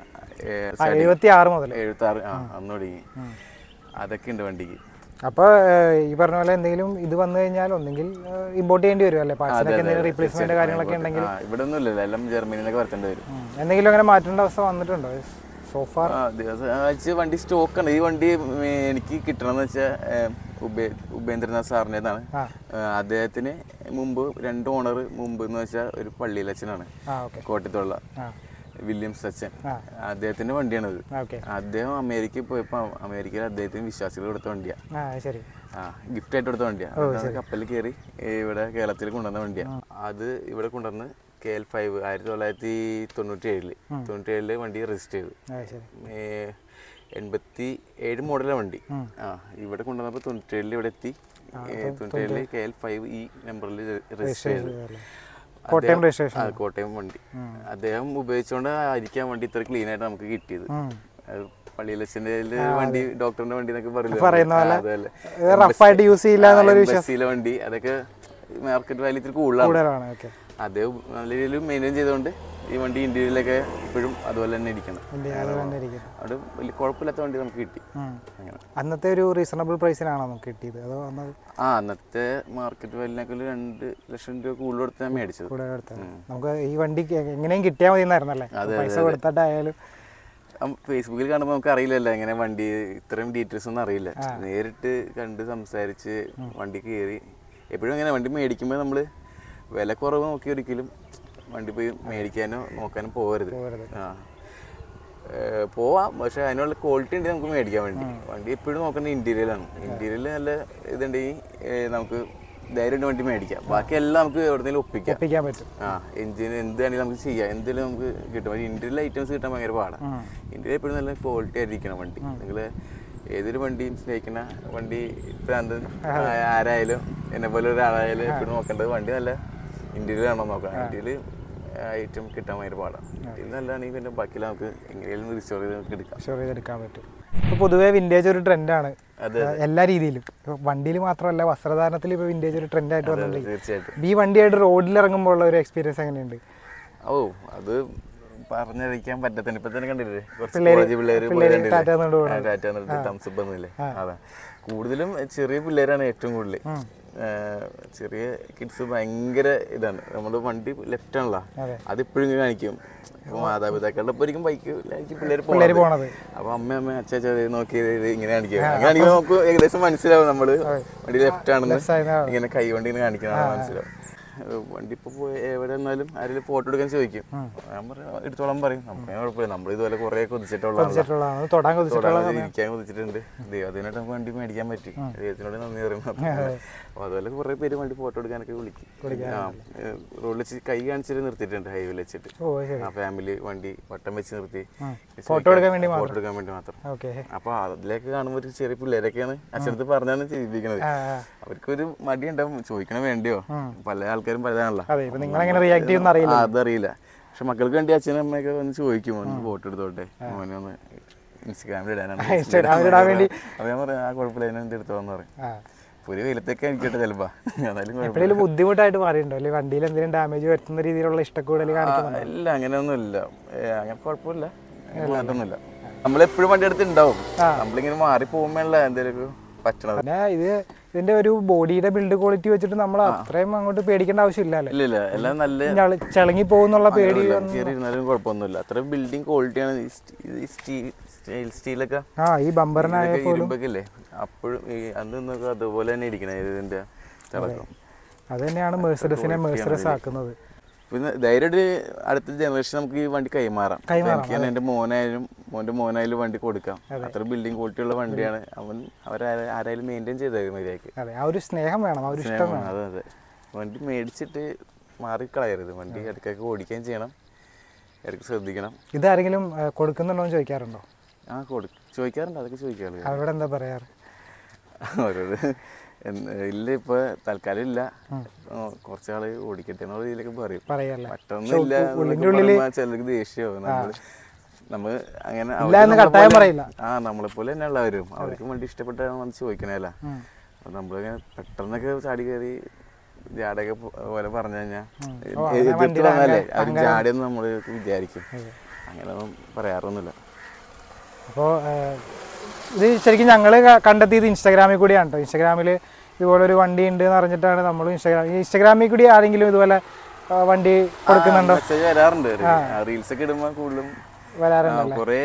ആ എഴുപത്തി ആറ് മുതൽ എഴുപത്തി ആറ് ആ അന്ന് തുടങ്ങി അതൊക്കെ ഉണ്ട് വണ്ടിക്ക് അപ്പോൾ ഈ പറഞ്ഞ പോലെ എന്തെങ്കിലും ഇത് വന്നു കഴിഞ്ഞാൽ ഒന്നെങ്കിൽ ഇമ്പോർട്ട് ചെയ്യേണ്ടി വരും അല്ലേ പാർട്സിനൊക്കെ എന്തെങ്കിലും റീപ്ലേസ്മെന്റ് കാര്യങ്ങളൊക്കെ ഉണ്ടെങ്കിൽ ആ ഇവിടെ ഒന്നും ഇല്ലല്ലോ എല്ലാം ജർമ്മനിയിൽ നിന്നൊക്കെ വരത്തേണ്ടി വരും ഉം. എന്തെങ്കിലും അങ്ങനെ മാറ്റേണ്ട അവസ്ഥ വന്നിട്ടുണ്ടോ സോഫാർ ആ ദിവസം ആഴ്ച വണ്ടി സ്റ്റോക്ക് ഉണ്ട് ഈ വണ്ടി ഉം, എനിക്ക് കിട്ടണമെന്ന് വെച്ചാൽ ഉപേ ഉപേന്ദ്രനാഥ് സാറിൻ്റെതാണ് ആ അദ്ദേഹത്തിന് മുമ്പ് രണ്ട് ഓണർ മുമ്പ് എന്ന് വെച്ചാൽ ഒരു പള്ളിയിലച്ഛനാണ് ആ ഓക്കെ കോട്ടയത്തുള്ള ആ വില്യംസ് അച്ഛൻ ആ. അദ്ദേഹത്തിന്റെ വണ്ടിയാണത് ഓക്കെ അദ്ദേഹം അമേരിക്കയിൽ പോയപ്പോൾ അമേരിക്കയിൽ അദ്ദേഹത്തിന് വിശ്വാസികൾ കൊടുത്ത വണ്ടിയാണ് ആ ശരി ആ ഗിഫ്റ്റ് ആയിട്ട് കൊടുത്ത വണ്ടിയാണ് കപ്പലിൽ കയറി ഇവിടെ കേരളത്തിൽ കൊണ്ടുവന്ന വണ്ടിയാണ് അത് ഇവിടെ കൊണ്ടുവന്ന് കെ എൽ ഫൈവ് ആയിരത്തി തൊള്ളായിരത്തി തൊണ്ണൂറ്റി ഏഴില് തൊണ്ണൂറ്റി ഏഴില് വണ്ടി രജിസ്റ്റർ ചെയ്തു ആ ശരി ഏ, എൺപത്തി ഏഴ് മോഡലാണ് വണ്ടി ആ ഇവിടെ കൊണ്ടുവന്നപ്പോൾ തൊണ്ണൂറ്റി ഏഴില് ഇവിടെ എത്തി തൊണ്ണൂറ്റി ഏഴില് കെ എൽ ഫൈവ് ഈ നമ്പറിൽ രജിസ്റ്റർ ചെയ്തു കോട്ടയം അദ്ദേഹം- രജിസ്ട്രേഷൻ ആ കോട്ടയം വണ്ടി അദ്ദേഹം ഉപയോഗിച്ചുകൊണ്ട് ആയിരിക്കാം വണ്ടി ഇത്ര ക്ലീൻ ആയിട്ട് നമുക്ക് കിട്ടിയത് അത് പള്ളിയിലച്ഛൻ്റെ വണ്ടി ഡോക്ടറിന്റെ വണ്ടി എന്നൊക്കെ പറയില്ലേ പറയുന്ന പോലെ അതുപോലെ റഫായിട്ട് യൂസ് ചെയ്യില്ല എന്നുള്ള ബസ്സിലെ വണ്ടി അതൊക്കെ മാർക്കറ്റ് വാല്യൂ ഇത്തിരി കൂടുതലാണ് കൂടുതലാണ് ഓക്കെ അദ്ദേഹം നല്ല രീതിയിൽ മെയിൻറ്റെയിൻ ചെയ്തുകൊണ്ട് ഈ വണ്ടി ഇന്ത്യയിലൊക്കെ ഇപ്പോഴും അതുപോലെ തന്നെ ഇരിക്കണം ഇന്ത്യയിൽ തന്നെ ഇരിക്കുന്നത് അവിടെ വലിയ കുഴപ്പമില്ലാത്ത വണ്ടി നമുക്ക് കിട്ടി ഉം. അങ്ങനെ അന്നത്തെ ഒരു റീസണബിൾ പ്രൈസിനാണോ നമുക്ക് കിട്ടിയത് അതോ അന്ന് ആ അന്നത്തെ മാർക്കറ്റ് വാല്യൂനേക്കാൾ രണ്ട് ലക്ഷം രൂപ കൂടുതൽ കൊടുത്ത് ഞാൻ മേടിച്ചത് കൂടെ എടുത്തത് നമുക്ക് ഈ വണ്ടി എങ്ങനെയും കിട്ടിയാൽ മതി എന്നായിരുന്നല്ലേ പൈസ കൊടുത്തിട്ടായാലും അം- ഫേസ്ബുക്കിൽ കാണുമ്പോൾ നമുക്ക് അറിയില്ലല്ലോ എങ്ങനെ വണ്ടി ഇത്രയും ഡീറ്റെയിൽസ് ഒന്നും അറിയില്ല നേരിട്ട് കണ്ട് സംസാരിച്ച് വണ്ടി കയറി എപ്പോഴും ഇങ്ങനെ വണ്ടി മേടിക്കുമ്പോൾ നമ്മൾ വില കുറവ് നോക്കി ഒരിക്കലും വണ്ടി പോയി മേടിക്കാനോ നോക്കാനോ പോകരുത് പോകരുത്. ആ ഏഹ് പോവാം പക്ഷെ അതിനുള്ള ക്വാളിറ്റി ഉണ്ടെങ്കിൽ നമുക്ക് മേടിക്കാൻ വേണ്ടി വണ്ടി എപ്പോഴും നോക്കേണ്ടത് ഇന്റീരിയലാണ് ഇന്റീരിയൽ നല്ല ഇതുണ്ടെങ്കിൽ ഏഹ് നമുക്ക് ധൈര്യമായിട്ട് വണ്ടി മേടിക്കാം ബാക്കി എല്ലാം നമുക്ക് എവിടെന്നെങ്കിലും ഒപ്പിക്കാം ഒപ്പിക്കാൻ പറ്റും ആ എഞ്ചിന് എന്താണെങ്കിലും നമുക്ക് ചെയ്യാം എന്തെങ്കിലും നമുക്ക് കിട്ടും പക്ഷേ ഇന്ത്യയിൽ ഐറ്റംസ് കിട്ടാൻ ഭയങ്കര പാടാണ് ഇന്ത്യയിൽ എപ്പോഴും നല്ല ക്വാളിറ്റി ആയിരിക്കണം വണ്ടി നിങ്ങൾ ഏതൊരു വണ്ടിയും സ്നേഹിക്കുന്ന വണ്ടി പ്രാന്തൻ ആരായാലും എന്നെ പോലെ ഒരാളായാലും എപ്പോഴും നോക്കേണ്ടത് വണ്ടി നല്ല ഇന്ത്യയിലാണോ നോക്കാം ഇന്ത്യയിൽ ഐറ്റം കിട്ടാൻ ഭയങ്കര പാടാണ് ഇന്ത്യയിൽ നല്ലതാണെങ്കിൽ പിന്നെ ബാക്കിയെല്ലാം നമുക്ക് എങ്ങനെയാലും റിസ്റ്റോർ ചെയ്ത് നമുക്ക് എടുക്കാം ഷോർ ചെയ്തെടുക്കാൻ പറ്റും ഇപ്പോൾ പൊതുവേ വിൻറ്റേജ് ഒരു ട്രെൻഡാണ് അതെ എല്ലാ രീതിയിലും ഇപ്പോൾ വണ്ടിയിൽ മാത്രമല്ല വസ്ത്രധാരണത്തിൽ ഇപ്പോൾ വിൻറ്റേജ് ഒരു ട്രെൻഡായിട്ട് വന്നിട്ടുണ്ട് തീർച്ചയായിട്ടും ഈ വണ്ടിയായിട്ട് റോഡിൽ ഇറങ്ങുമ്പോൾ ഉള്ള ഒരു എക്സ്പീരിയൻസ് എങ്ങനെയുണ്ട് ഓ അത് പറഞ്ഞറിയിക്കാൻ പറ്റത്തില്ല ഇപ്പൊ തന്നെ കണ്ടില്ലേ കുറച്ച് കോളേജ് പിള്ളേര് പോയി കണ്ടില്ലേ? ടാറ്റ തന്നുകൊണ്ട് ആ, ടാറ്റ എന്നിട്ട് തംസ് അപ്പ് ഒന്നുമില്ലേ അതാ കൂടുതലും ചെറിയ പിള്ളേരാണ് ഏറ്റവും കൂടുതൽ ചെറിയ കിഡ്സ് ഭയങ്കര ഇതാണ് നമ്മുടെ വണ്ടി ലെഫ്റ്റ് ആണല്ലോ അതെ. അതിപ്പോഴും ഇങ്ങനെ കാണിക്കും അപ്പൊ മാതാപിതാക്കളുടെ ഒപ്പം ഒരിക്കും ബൈക്ക് പിള്ളേർ പിള്ളേർ പോകണം പോണത് അപ്പൊ അമ്മ അമ്മ അച്ഛ അച്ഛ ദേ നോക്കി ദേ ഇത് ഇങ്ങനെ കാണിക്കുക അങ്ങനെ കാണിക്കുമ്പോൾ നമുക്ക് ഏകദേശം മനസ്സിലാവും നമ്മള് വണ്ടി ലെഫ്റ്റ് ആണെന്ന് സൈഡ് ഇങ്ങനെ കൈ കൊണ്ട് ഇങ്ങനെ കാണിക്കണം മനസ്സിലാവും ഏഹ് വണ്ടി ഇപ്പൊ പോയി എവിടെ നിന്നാലും ആരെങ്കിലും ഫോട്ടോ എടുക്കാൻ ചോദിക്കും ഞാൻ പറയും എടുത്തോളം പറയും നമുക്ക് അങ്ങനെ കുഴപ്പമില്ല നമ്മൾ ഇതുപോലെ കുറെ കൊതിച്ചിട്ടുള്ളതാണ് കൊതിച്ചിട്ടുള്ളതാണ് തൊടാൻ കൊതിച്ചിട്ടുള്ള ഇരിക്കാൻ കൊതിച്ചിട്ടുണ്ട് ദൈവത്തിനായിട്ട് നമുക്ക് വണ്ടി മേടിക്കാൻ പറ്റി ദൈവത്തിനോട് നന്ദി പറയും അപ്പൊ അതുപോലെ കുറെ പേര് വണ്ടി ഫോട്ടോ എടുക്കാനൊക്കെ വിളിക്കും ആ റോഡിൽ വെച്ച് കൈ കാണിച്ചിട്ട് നിർത്തിയിട്ടുണ്ട് ഹൈവേയിൽ വെച്ചിട്ട് ഓ ശരി ആ ഫാമിലി വണ്ടി വട്ടം വെച്ച് നിർത്തി ഫോട്ടോ എടുക്കാൻ വേണ്ടി ഫോട്ടോ എടുക്കാൻ വേണ്ടി മാത്രം ഓക്കെ അപ്പൊ അതിലേക്ക് കാണുമ്പോൾ ഒരു ചെറിയ പിള്ളേരൊക്കെയാണ് അച്ഛനടുത്ത് പറഞ്ഞാണ് ചെയ്യിപ്പിക്കുന്നത് ആ ആ. അവർക്കൊരു മടി ഉണ്ടാവും ചോദിക്കണ വേണ്ടിയോ പല ആൾക്കാരും പലതാണല്ലോ അതെ ഇപ്പം നിങ്ങളെങ്ങനെ റിയാക്ട് ചെയ്യുന്ന അറിയില്ല ആ, അതറിയില്ല പക്ഷെ മക്കൾക്ക് വേണ്ടി അച്ഛനും അമ്മയൊക്കെ വന്ന് ചോദിക്കും ഒന്ന് ഫോട്ടോ എടുത്തോട്ടെ മോനെ ഒന്ന് ഇൻസ്റ്റാഗ്രാമിൽ ഇടാനാണ് ഇൻസ്റ്റാഗ്രാമിൽ ഇടാൻ വേണ്ടി. അപ്പോൾ ഞാൻ പറയാം ആ കുഴപ്പമില്ല അതിനെ എടുത്തോന്ന് പറയും ആ ഒരു വെയിലത്തൊക്കെ എനിക്കിട്ട് ചിലപ്പോൾ എന്നാലും കുഴപ്പമില്ല എപ്പോഴേലും ബുദ്ധിമുട്ടായിട്ട് മാറിയിട്ടുണ്ടോ അല്ലെങ്കിൽ വണ്ടിയിൽ എന്തെങ്കിലും ഡാമേജ് വരുത്തുന്ന രീതിയിലുള്ള ഇഷ്ടക്കൂടൽ കാണിക്കുന്നുണ്ടോ ഇല്ല അങ്ങനെയൊന്നുമില്ല ഏ, അങ്ങനെ കുഴപ്പമില്ല അങ്ങനെ മാറ്റമൊന്നുമില്ല നമ്മളെപ്പോഴും വണ്ടി അടുത്ത് ഉണ്ടാവും നമ്മളിങ്ങനെ മാറി പോകുമ്പോഴല്ല എന്തെങ്കിലും പറ്റണത് പിന്നെ ഇത് ഇതിന്റെ ഒരു ബോഡിയുടെ ബിൽഡ് ക്വാളിറ്റി വെച്ചിട്ട് നമ്മൾ അത്രയും അങ്ങോട്ട് പേടിക്കേണ്ട ആവശ്യമില്ല അല്ലേ ഇല്ല ഇല്ല എല്ലാം നല്ല ഞള- ചിളങ്ങി പോകുന്നുള്ള പേടി കയറി ഇരുന്നാലും കുഴപ്പമൊന്നുമില്ല അത്ര ബിൽഡിംഗ് ക്വാളിറ്റിയാണ് ഈ സ്റ്റീ- ഈ സ്റ്റീൽ സ്റ്റീൽ സ്റ്റീലൊക്കെ ആ ഈ ബമ്പറിനായ ഇതൊക്കെ ഇരുമ്പൊക്കെ ഇല്ലേ അപ്പോഴും ഈ അന്ന് നിന്നൊക്കെ അതുപോലെ തന്നെ ഇരിക്കണേ ഇതിന്റെ തിളക്കം അത് തന്നെയാണ് മേഴ്സഡസിനെ മേഴ്സഡസ് ആക്കുന്നത് പിന്നെ ധൈര്യമായിട്ട് അടുത്ത ജനറേഷൻ നമുക്ക് ഈ വണ്ടി കൈമാറാം എനിക്ക് തന്നെ എൻ്റെ മോനായാലും മോൻ്റെ മോനായാലും വണ്ടി കൊടുക്കാം അത്ര ബിൽഡിംഗ് ക്വാളിറ്റി ഉള്ള വണ്ടിയാണ് അവൻ അവരാരും ആരായാലും മെയിൻറ്റെയിൻ ചെയ്താൽ മര്യാദക്ക് അതെ ആ ഒരു സ്നേഹം വേണം ആ ഒരു ഇഷ്ടം സ്നേഹമാണ്. അതെ അതെ വണ്ടി മേടിച്ചിട്ട് മാറിക്കളയരുത് വണ്ടി ഇടയ്ക്കൊക്കെ ഓടിക്കുകയും ചെയ്യണം ഇടയ്ക്ക് ശ്രദ്ധിക്കണം ഇതാരെങ്കിലും ആ, കൊടുക്കുന്നുണ്ടോ എന്ന് ചോദിക്കാറുണ്ടോ ആ കൊടു ചോദിക്കാറുണ്ട് അതൊക്കെ ചോദിക്കാറുണ്ട് അവരോട് എന്താ പറയാറ് ഓരോട് എന്ത് ഇല്ല ഇപ്പൊ തൽക്കാലം ഇല്ല കുറച്ച് ആള് ഓടിക്കട്ടെ എന്നുള്ള രീതിയിലൊക്കെ പറയും പറയല്ലേ പറ്റൊന്നുമില്ല എന്നൊക്കെ പറയുമ്പോ ചിലർക്ക് ദേഷ്യമാവും നമ്മള് നമ്മൾ അങ്ങനെ ഇല്ല അവർക്ക് എന്ന് നമ്മളെ കട്ടായം പോലെ- പറയില്ല ആ നമ്മളെ പോലെ തന്നെ ഉള്ളവരും അവർക്ക് വണ്ടി ഇഷ്ടപ്പെട്ടാണ് വന്ന് ചോദിക്കണല്ല ഉം. അപ്പൊ നമ്മളിങ്ങനെ പെട്ടെന്നൊക്കെ ചാടി കയറി ജാടയൊക്കെ പോ- പോലെ പറഞ്ഞു കഴിഞ്ഞാൽ ഓ, അങ്ങനെ എതിർത്ത് വണ്ടിയുടെ വന്നാലേ അഹങ്കാരം- അവർ ജാടിയെന്ന് നമ്മൾ വിചാരിക്കും അങ്ങനെയൊന്നും പറയാറൊന്നുമില്ല അപ്പോൾ ഇത് ശരിക്കും ഞങ്ങൾ കണ്ടെത്തിയത് ഇൻസ്റ്റാഗ്രാമിൽ കൂടിയാണ് കേട്ടോ ഇൻസ്റ്റാഗ്രാമിൽ ഇതുപോലെ ഒരു വണ്ടി ഉണ്ട് എന്ന് അറിഞ്ഞിട്ടാണ് നമ്മൾ ഇൻസ്റ്റാഗ്രാം ഈ ഇൻസ്റ്റാഗ്രാമിൽ കൂടി ആരെങ്കിലും ഇതുപോലെ ആ, വണ്ടി കൊടുക്കുന്നുണ്ടോ മെസ്സേജ് വരാറുണ്ട് റീൽസ് ഒക്കെ ഇടുമ്പോൾ കൂടുതലും വരാറുണ്ട് കുറെ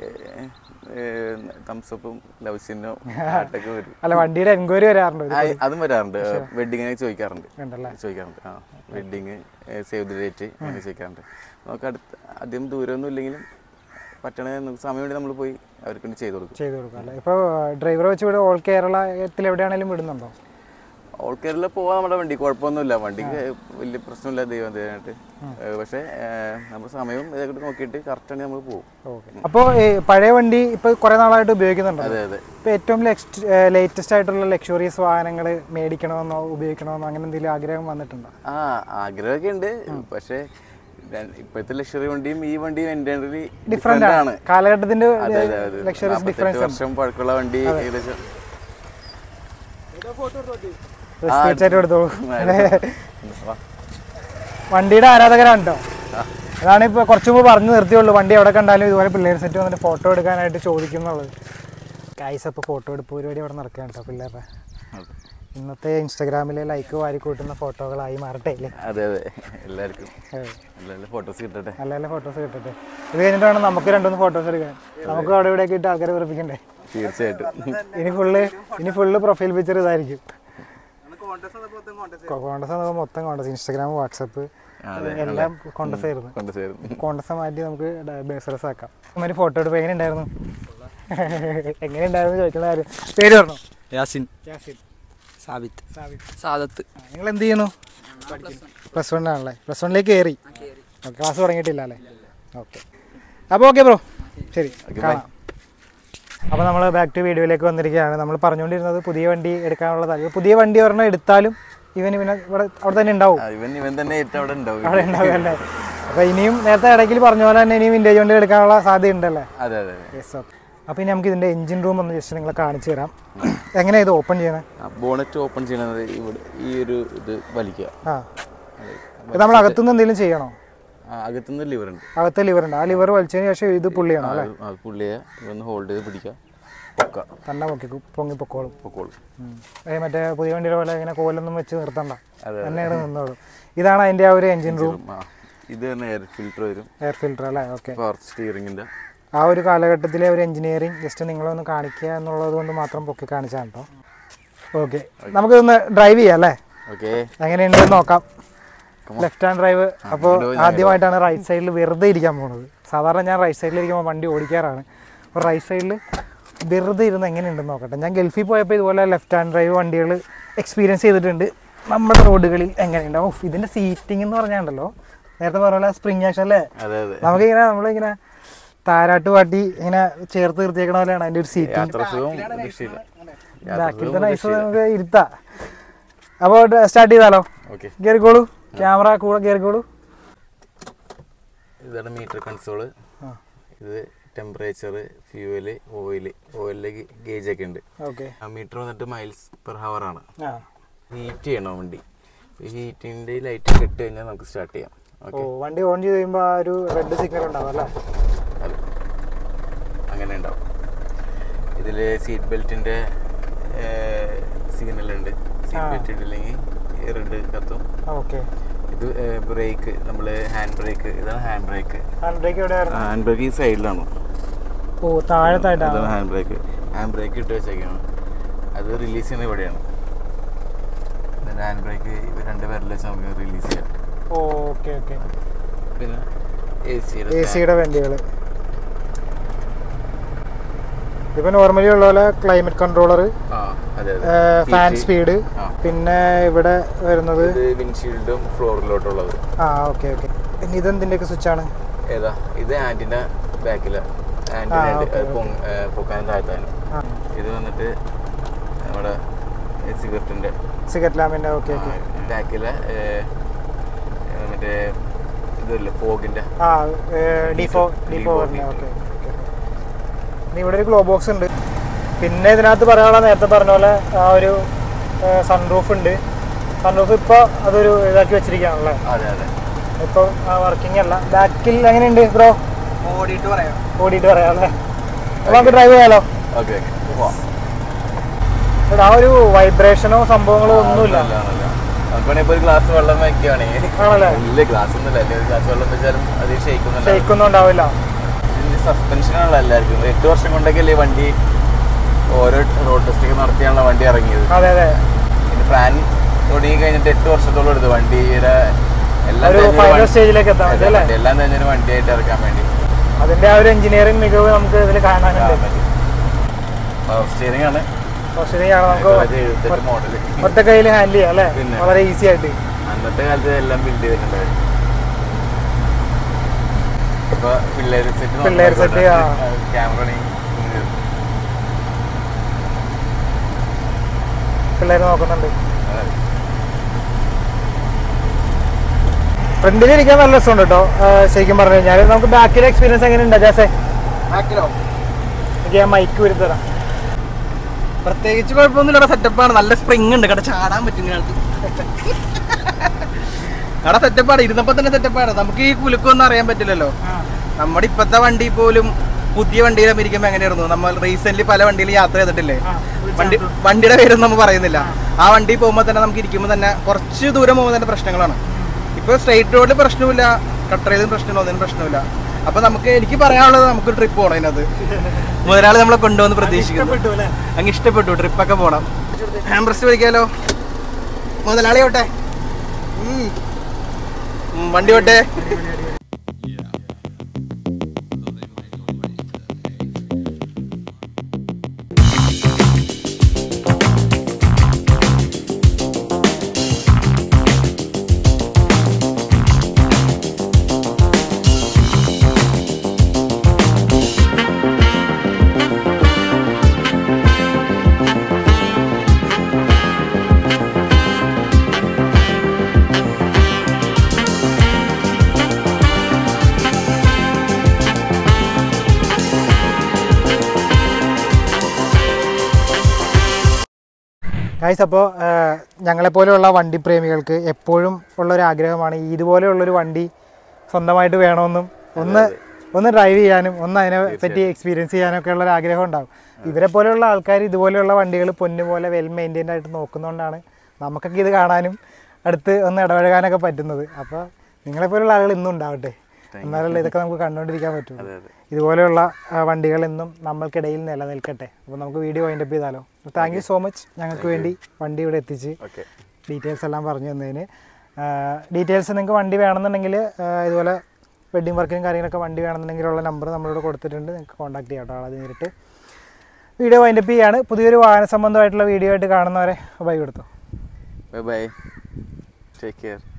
തംസപ്പും ലവ് ചിഹ്നവും പാട്ടൊക്കെ വരും അല്ല വണ്ടിയുടെ എൻക്വയറി വരാറുണ്ടോ ആ, അതും വരാറുണ്ട് വെഡിങ്ങിനെ ചോദിക്കാറുണ്ട് ഉണ്ടല്ലേ ചോദിക്കാറുണ്ട് ആ വെഡിങ് സേവ് ദി ഡേറ്റ് അങ്ങനെ ചോദിക്കാറുണ്ട് നമുക്ക് അടുത്ത് അധികം ദൂരമൊന്നും ഇല്ലെങ്കിലും പറ്റണ നമുക്ക് സമയം വേണ്ടി നമ്മൾ പോയി അവർക്ക് വേണ്ടി ചെയ്ത് കൊടുക്കും ചെയ്ത് കൊടുക്കാം അല്ലേ ഇപ്പോൾ ഡ്രൈവറെ വെച്ച് ഇവിടെ ഓൾ കേരളത്തിൽ എവിടെയാണെങ്കിലും വിടുന്നുണ്ടോ ഓൾ കേരള പോവാൻ നമ്മുടെ വണ്ടി കുഴപ്പമൊന്നുമില്ല വണ്ടിക്ക് വലിയ പ്രശ്നമില്ല ദൈവം ദൈവമായിട്ട് പക്ഷേ നമ്മുടെ സമയവും ഇതൊക്കെ നോക്കിയിട്ട് കറക്റ്റാണ് നമ്മൾ പോകും ഓക്കെ അപ്പോൾ പഴയ വണ്ടി ഇപ്പോൾ കുറേ നാളായിട്ട് ഉപയോഗിക്കുന്നുണ്ടോ അതെ അതെ ഇപ്പോൾ ഏറ്റവും ലേറ്റസ്റ്റ് ആയിട്ടുള്ള ലക്ഷറീസ് വാഹനങ്ങൾ മേടിക്കണമെന്നോ ഉപയോഗിക്കണമെന്നോ അങ്ങനെ എന്തെങ്കിലും ആഗ്രഹം വന്നിട്ടുണ്ടോ ആ ആഗ്രഹമൊക്കെ ഉണ്ട് പക്ഷേ ര- ഇപ്പോഴത്തെ ലക്ഷറി വണ്ടിയും ഈ വണ്ടിയും എൻ്റെ ഡിഫറെൻ്റ് ആണ് കാലഘട്ടത്തിന്റെ അതെ അതെ അതെ ലക്ഷറീസ് നാപ്പത്തെട്ട് വർഷം പഴക്കമുള്ള വണ്ടി ഏകദേശം തീർച്ചയായിട്ടും എടുത്തോളൂ വാ. വണ്ടിയുടെ ആരാധകരാണ് കേട്ടോ അതാണ് ഇപ്പോൾ കുറച്ച് മുമ്പ് പറഞ്ഞു നിർത്തിയുള്ളൂ വണ്ടി എവിടെ കണ്ടാലും ഇതുപോലെ പിള്ളേർ സെറ്റ് വന്നിട്ട് ഫോട്ടോ എടുക്കാനായിട്ട് ചോദിക്കുന്നുള്ളത് ഗൈസ് അപ്പോൾ ഫോട്ടോ എടുപ്പ് പരിപാടി അവിടെ നടക്കുകയാണ് കേട്ടോ പിള്ളേരുടെ അതെ. ഇന്നത്തെ ഇൻസ്റ്റാഗ്രാമിലെ ലൈക്ക് വാരി കൂട്ടുന്ന ഫോട്ടോകളായി മാറട്ടെ അല്ലേ അതെ അതെ എല്ലാവർക്കും അതെ. നല്ല നല്ല ഫോട്ടോസ് കിട്ടട്ടെ നല്ല നല്ല ഫോട്ടോസ് കിട്ടട്ടെ ഇത് കഴിഞ്ഞിട്ട് വേണം നമുക്ക് രണ്ടൊന്ന് ഫോട്ടോസ് എടുക്കാൻ നമുക്ക് അവിടെ ഇവിടെ ഇട്ട് ആൾക്കാരെ വെറുപ്പിക്കണ്ടേ തീർച്ചയായിട്ടും ഇനി ഫുള്ള് ഇനി ഫുള്ള് പ്രൊഫൈൽ പിക്ചർ ഇതായിരിക്കും കോണ്ടസ് വന്നപ്പോൾ മൊത്തം കോണ്ടസ് ഇൻസ്റ്റാഗ്രാം വാട്സപ്പ് അതെ എല്ലാം കോണ്ടസ് ആയിരുന്നു കൊണ്ടുചേരും കോണ്ടസ് മാറ്റി നമുക്ക് ബേസറസ് ആക്കാം ഒരു ഫോട്ടോ എടുപ്പ് എങ്ങനെ ഉണ്ടായിരുന്നു എങ്ങനെ ഉണ്ടായിരുന്നു ചോദിക്കുന്ന കാര്യം പേര് പറഞ്ഞു യാസിൻ സാബിത്ത് സാദത്ത് നിങ്ങൾ എന്ത് ചെയ്യുന്നു പ്ലസ് വൺ ആണല്ലേ പ്ലസ് വണ്ണിലേക്ക് കയറി ക്ലാസ് തുടങ്ങിയിട്ടില്ല അല്ലേ ഓക്കെ അപ്പോൾ ഓക്കെ ബ്രോ ശരി കാണാം അപ്പോൾ നമ്മൾ ബാക്ക് ടു വീഡിയോയിലേക്ക് വന്നിരിക്കുകയാണ് നമ്മൾ പറഞ്ഞുകൊണ്ടിരുന്നത് പുതിയ വണ്ടി എടുക്കാനുള്ള താല്പര്യം പുതിയ വണ്ടി ഒരെണ്ണം എടുത്താലും ഇവൻ ഇവനെ ഇവിടെ അവിടെ തന്നെ ഉണ്ടാവും ആ, ഇവൻ ഇവൻ തന്നെ ഏറ്റവും അവിടെ ഉണ്ടാവും അവിടെ ഉണ്ടാവും അല്ലേ അപ്പോൾ ഇനിയും നേരത്തെ ഇടയ്ക്കിൽ പറഞ്ഞ പോലെ തന്നെ ഇനിയും വിൻറ്റേജ് വണ്ടി എടുക്കാനുള്ള സാധ്യത ഉണ്ടല്ലേ അതെ അതെ യെസ് ഓക്കെ അപ്പോൾ ഇനി നമുക്ക് ഇതിൻ്റെ എഞ്ചിൻ റൂം ഒന്ന് ജസ്റ്റ് നിങ്ങളെ കാണിച്ചു തരാം എങ്ങനെയാണ് ഇത് ഓപ്പൺ ചെയ്യണത് ബോണറ്റ് ഓപ്പൺ ചെയ്യണത് ഇവിടെ ഈ ഒരു ഇത് വലിക്കുക ആ ഇത് നമ്മൾ അകത്തുനിന്ന് എന്തെങ്കിലും ചെയ്യണോ ആ, അകത്തുനിന്ന് ലിവർ ഉണ്ട് അകത്തെ ലിവർ ഉണ്ട് ആ ലിവർ വലിച്ചതിന് ശേഷം ഇത് പുള്ളിയാണോ അല്ലേ അത് അത് പുള്ളിയെ ഇതൊന്ന് ഹോൾഡ് ചെയ്ത് പിടിക്കുക പൊക്ക തന്നെ പൊക്കി പൊങ്ങി പൊക്കോളും പൊക്കോളും ഉം. ഏ, മറ്റേ പുതിയ വണ്ടിയുടെ പോലെ ഇങ്ങനെ കോലൊന്നും വെച്ച് നിർത്തണ്ട അതെ തന്നെയാണ് നിന്നോളും ഇതാണ് അതിൻ്റെ ആ ഒരു എഞ്ചിൻ റൂം ആ ഇത് തന്നെ എയർ ഫിൽറ്റർ വരും എയർ ഫിൽറ്റർ അല്ലേ ഓക്കെ പവർ സ്റ്റിയറിങ്ങിൻ്റെ ആ ഒരു കാലഘട്ടത്തിലെ ഒരു എഞ്ചിനീയറിംഗ് ജസ്റ്റ് നിങ്ങളൊന്ന് കാണിക്കുക എന്നുള്ളത് കൊണ്ട് മാത്രം പൊക്കി കാണിച്ചാണ് കേട്ടോ ഓക്കെ നമുക്കിതൊന്ന് ഡ്രൈവ് ചെയ്യാം അല്ലേ ഓക്കെ എങ്ങനെയുണ്ടെന്ന് നോക്കാം ലെഫ്റ്റ് ഹാൻഡ് ഡ്രൈവ് അപ്പോൾ ആദ്യമായിട്ടാണ് റൈറ്റ് സൈഡിൽ വെറുതെ ഇരിക്കാൻ പോകുന്നത് സാധാരണ ഞാൻ റൈറ്റ് സൈഡിൽ ഇരിക്കുമ്പോൾ വണ്ടി ഓടിക്കാറാണ് അപ്പോൾ റൈറ്റ് സൈഡിൽ വെറുതെ ഇരുന്ന് എങ്ങനെയുണ്ടെന്ന് നോക്കട്ടെ ഞാൻ ഗൾഫിൽ പോയപ്പോൾ ഇതുപോലെ ലെഫ്റ്റ് ഹാൻഡ് ഡ്രൈവ് വണ്ടികൾ എക്സ്പീരിയൻസ് ചെയ്തിട്ടുണ്ട് നമ്മുടെ റോഡുകളിൽ എങ്ങനെയുണ്ട് ഓഫ് ഇതിൻ്റെ സീറ്റിംഗ് എന്ന് പറഞ്ഞാണ്ടല്ലോ നേരത്തെ പറഞ്ഞ പോലെ സ്പ്രിങ് ആക്ഷൻ അല്ലേ അതെ അതെ നമുക്കിങ്ങനെ നമ്മളിങ്ങനെ താരാട്ട് പാട്ടി ഇങ്ങനെ ചേർത്ത് നിർത്തിയേക്കണ പോലെയാണ് അതിൻ്റെ ഒരു സീറ്റിംഗ് യാത്രസുഖം രക്ഷയില്ല ബാക്കിലത്തെ നൈസ് നമുക്ക് ഇരുത്താം അപ്പോൾ സ്റ്റാർട്ട് ചെയ്താലോ ഓക്കെ കയറിക്കോളൂ ക്യാമറ കൂടെ കയറിക്കോളൂ ഇതാണ് മീറ്റർ കൺസോള് ആ. ഇത് ടെമ്പറേച്ചർ ഫ്യൂവല് ഓയില് ഓയിലിലേക്ക് ഗേജ് ഒക്കെ ഉണ്ട് ഓക്കെ ആ മീറ്റർ വന്നിട്ട് മൈൽസ് പെർ ഹവർ ആണ് ആ ഹീറ്റ് ചെയ്യണം വണ്ടി ഈ ഹീറ്റിൻ്റെ ലൈറ്റ് ഇട്ട് കഴിഞ്ഞാൽ നമുക്ക് സ്റ്റാർട്ട് ചെയ്യാം ഓ ഓക്കെ വണ്ടി ഓൺ ചെയ്ത് കഴിയുമ്പോൾ ആ ഒരു റെഡ് സിഗ്നൽ ഉണ്ടാവും അല്ലേ അങ്ങനെ ഉണ്ടാവും ഇതിൽ സീറ്റ് ബെൽറ്റിൻ്റെ സിഗ്നൽ ഉണ്ട് സീറ്റ് ബെൽറ്റ് ഇട്ടില്ലെങ്കിൽ റെഡ് കത്തും ഓക്കെ ഇത് ബ്രേക്ക് നമ്മൾ ഹാൻഡ് ബ്രേക്ക് ഇതാണ് ഹാൻഡ് ബ്രേക്ക് ഹാൻഡ് ബ്രേക്ക് എവിടെയായിരുന്നു ഹാൻഡ് ബ്രേക്ക് ഈ സൈഡിലാണ് ഓ താഴത്തായിട്ടാണ് ഇതാണ് ഹാൻഡ് ബ്രേക്ക് ഹാൻഡ് ബ്രേക്ക് ഇട്ട് വെച്ചേക്കാണ് അത് റിലീസ് ചെയ്യുന്നത് ഇവിടെയാണ് ഹാൻഡ് ബ്രേക്ക് ഇത് രണ്ട് പേരിൽ വെച്ച് നമുക്ക് റിലീസ് ചെയ്യാം ഓക്കെ ഓക്കെ പിന്നെ എ എ സിയുടെ സിയുടെ വണ്ടികൾ ഇപ്പൊ നോർമലി ഉള്ള പോലെ ക്ലൈമറ്റ് കൺട്രോളർ ആ അതെ ഫാൻ അതെ സ്പീഡ് ആ. പിന്നെ ഇവിടെ വരുന്നത് ഇത് വിൻഷീൽഡും ഫ്ലോറിലോട്ടുള്ളത് ആ ഓക്കെ ഓക്കെ പിന്നെ ഇതെന്തിൻ്റെയൊക്കെ സ്വിച്ചാണ് ഏതാ ഇത് ആൻറ്റിൻ്റെ ബാക്കില് ആൻറ്റിന ഉണ്ട് okay, അത് പൊങ്- ഏ, പൊക്കാനും താഴ്ത്താനും ആ ഇത് വന്നിട്ട് നമ്മുടെ സിഗരറ്റിൻ്റെ സിഗരറ്റ് ലാമ്പിൻ്റെ ഓക്കെ ഓക്കെ ബാക്കില് മറ്റേ ഇതല്ലേ ഫോഗിൻ്റെ ആ ഡിഫോ ഡിഫോ Defog. വരുന്നത് ഓക്കെ ഇനി ഇവിടെ ഒരു ഗ്ലോ ബോക്സ് ഉണ്ട് പിന്നെ ഇതിനകത്ത് പറയാനുള്ള നേരത്തെ പറഞ്ഞ പോലെ ആ ഒരു സൺറൂഫ് ഉണ്ട് സൺറൂഫ് ഇപ്പോൾ അതൊരു ഇതാക്കി വെച്ചിരിക്കുകയാണല്ലേ അതെ അതെ ഇപ്പോൾ വർക്കിംഗ് അല്ല ബാക്കിൽ എങ്ങനെയുണ്ട് ബ്രോ ഓടിയിട്ട് പറയാം ഓടിയിട്ട് പറയാം അല്ലേ അപ്പോൾ നമുക്ക് ഡ്രൈവ് ചെയ്യാലോ ഓക്കെ ഓക്കെ പോവാം ഇവിടെ ആ ഒരു വൈബ്രേഷനോ സംഭവങ്ങളോ ഒന്നുമില്ല നമുക്കാണെങ്കിൽ ഇപ്പോൾ ഒരു ഗ്ലാസ് വെള്ളം വയ്ക്കുകയാണെങ്കിൽ ആണല്ലേ ഇല്ല ഗ്ലാസ് ഒന്നുമില്ല അല്ലെങ്കിൽ ഒരു ഗ്ലാസ് വെള്ളം വെച്ചാലും അത് ഷെയ്ക്കുന്നുണ്ട് ഷെയ്ക്കൊന്നും ഉണ്ടാവില്ല ഇതിന്റെ സസ്പെൻഷനാണല്ലോ എല്ലാവർക്കും എട്ട് വർഷം കൊണ്ടൊക്കെ അല്ലേ വണ്ടി ഓരോ റോഡ് ടെസ്റ്റ് ഒക്കെ നടത്തിയാണല്ലോ വണ്ടി ഇറങ്ങിയത് അതെ അതെ ഇത് പ്ലാൻ തുടങ്ങി കഴിഞ്ഞിട്ട് എട്ട് വർഷത്തോളം എടുത്തു വണ്ടിയുടെ എല്ലാം ഒരു തേഞ്ഞൊരു ഫൈനൽ വണ്ടി- സ്റ്റേജിലേക്ക് എത്താൻ അതെ, പറ്റും അല്ലേ വണ്ടി എല്ലാം തന്നെയൊരു വണ്ടിയായിട്ട് ഇറക്കാൻ വേണ്ടി അതിന്റെ ആ ഒരു എഞ്ചിനീയറിംഗ് മികവ് നമുക്ക് ഇതിൽ കാണാനുണ്ട് പവർ സ്റ്റിയറിംഗ് ആണ് കുറച്ചുകൂടിയാണ് നമുക്ക് തൊള്ളായിരത്തി എഴുപത്തെട്ട് മോഡൽ ഒറ്റ കയ്യിൽ ഹാൻഡിൽ ചെയ്യാം അല്ലേ പിന്നെ. വളരെ ഈസി ആയിട്ട് അന്നത്തെ കാലത്ത് എല്ലാം ബിൽഡ് ചെയ്തിട്ടുണ്ടായിരുന്നു ഇപ്പൊ പിള്ളേര് സെറ്റ് പിള്ളേര് set, ആ. ക്യാമറ പിള്ളേർ നോക്കുന്നുണ്ട് ഫ്രണ്ടിൽ ഇരിക്കാൻ നല്ല രസമുണ്ട് കേട്ടോ ശരിക്കും പറഞ്ഞു കഴിഞ്ഞാൽ നമുക്ക് ബാക്കിലെ എക്സ്പീരിയൻസ് എങ്ങനെ ഉണ്ട് ജാസേ ബാക്കിലോ എനിക്ക് ഞാൻ മൈക്ക് വരുത്തി തരാം പ്രത്യേകിച്ച് കുഴപ്പമൊന്നുമില്ല സെറ്റപ്പാണ് നല്ല സ്പ്രിങ് ഉണ്ട് കട ചാടാൻ പറ്റും ഇതിനകത്ത് അവിടെ സെറ്റപ്പാണ് ഇരുന്നപ്പോ തന്നെ സെറ്റപ്പാണ് നമുക്ക് ഈ കുലുക്കൊന്നും അറിയാൻ പറ്റില്ലല്ലോ നമ്മുടെ ഇപ്പത്തെ വണ്ടി പോലും പുതിയ വണ്ടിയിലും ഇരിക്കുമ്പോൾ എങ്ങനെയായിരുന്നു നമ്മൾ റീസെന്റ് പല വണ്ടിയിൽ യാത്ര ചെയ്തിട്ടില്ലേ വണ്ടി വണ്ടിയുടെ പേരൊന്നും നമ്മൾ പറയുന്നില്ല ആ വണ്ടി പോകുമ്പോൾ തന്നെ നമുക്ക് ഇരിക്കുമ്പോൾ തന്നെ കുറച്ച് ദൂരം പോകുമ്പോൾ തന്നെ പ്രശ്നങ്ങളാണ് ഇപ്പോൾ സ്ട്രൈറ്റ് റോഡിൽ പ്രശ്നമില്ല കട്ടറയിലും പ്രശ്നമില്ല ഒന്നിനും പ്രശ്നമില്ല അപ്പൊ നമുക്ക് എനിക്ക് പറയാനുള്ളത് നമുക്ക് ട്രിപ്പ് പോകണം അതിനകത്ത് മുതലാളി നമ്മളെ കൊണ്ടുവന്ന് പ്രതീക്ഷിക്കുന്നു അങ്ങ് ഇഷ്ടപ്പെട്ടു ട്രിപ്പൊക്കെ പോണം ആംബ്രസ്റ്റ് വിളിക്കാലോ മുതലാളി ഓട്ടെ ഉം. ഉം, വണ്ടി ഓട്ടെ ഗൈസ് അപ്പോൾ ഞങ്ങളെപ്പോലെയുള്ള വണ്ടി പ്രേമികൾക്ക് എപ്പോഴും ഉള്ളൊരു ആഗ്രഹമാണ് ഇതുപോലെയുള്ളൊരു വണ്ടി സ്വന്തമായിട്ട് വേണമെന്നും ഒന്ന് ഒന്ന് ഡ്രൈവ് ചെയ്യാനും ഒന്ന് അതിനെ പറ്റി എക്സ്പീരിയൻസ് ചെയ്യാനൊക്കെ ഉള്ള ഒരു ആഗ്രഹം ഉണ്ടാവും ഇവരെ പോലെയുള്ള ആൾക്കാർ ഇതുപോലെയുള്ള വണ്ടികൾ പൊന്നു പോലെ വെൽ മെയിൻറ്റൈൻഡ് ആയിട്ട് നോക്കുന്നതുകൊണ്ടാണ് നമുക്കൊക്കെ ഇത് കാണാനും അടുത്ത് ഒന്ന് ഇടപഴകാനൊക്കെ പറ്റുന്നത് അപ്പോൾ നിങ്ങളെപ്പോലുള്ള ആളുകൾ ഇന്നും ഉണ്ടാവട്ടെ എന്നാലല്ലേ ഇതൊക്കെ നമുക്ക് കണ്ടുകൊണ്ടിരിക്കാൻ പറ്റുള്ളൂ അതെ അതെ ഇതുപോലെയുള്ള ആ, വണ്ടികൾ എന്നും നമ്മൾക്കിടയിൽ നിലനിൽക്കട്ടെ അപ്പോൾ നമുക്ക് വീഡിയോ വൈൻഡപ്പ് ചെയ്താലോ താങ്ക് യു സോ മച്ച് ഞങ്ങൾക്ക് വേണ്ടി വണ്ടി ഇവിടെ എത്തിച്ച് ഓക്കെ ഡീറ്റെയിൽസ് എല്ലാം പറഞ്ഞു തന്നതിന് ഡീറ്റെയിൽസ് നിങ്ങൾക്ക് വണ്ടി വേണമെന്നുണ്ടെങ്കിൽ ആ, ഇതുപോലെ വെഡ്ഡിങ് വർക്കിനും കാര്യങ്ങളൊക്കെ വണ്ടി വേണമെന്നുണ്ടെങ്കിലുള്ള നമ്പർ നമ്മളിവിടെ കൊടുത്തിട്ടുണ്ട് നിങ്ങൾക്ക് കോൺടാക്ട് ചെയ്യാം കേട്ടോ ആളെ നേരിട്ട് വീഡിയോ വൈൻഡപ്പ് ചെയ്യാണ് പുതിയൊരു വാഹന സംബന്ധമായിട്ടുള്ള വീഡിയോ ആയിട്ട് കാണുന്നവരെ ബൈ കൊടുത്തു ബൈ ബൈ ടേക്ക് കെയർ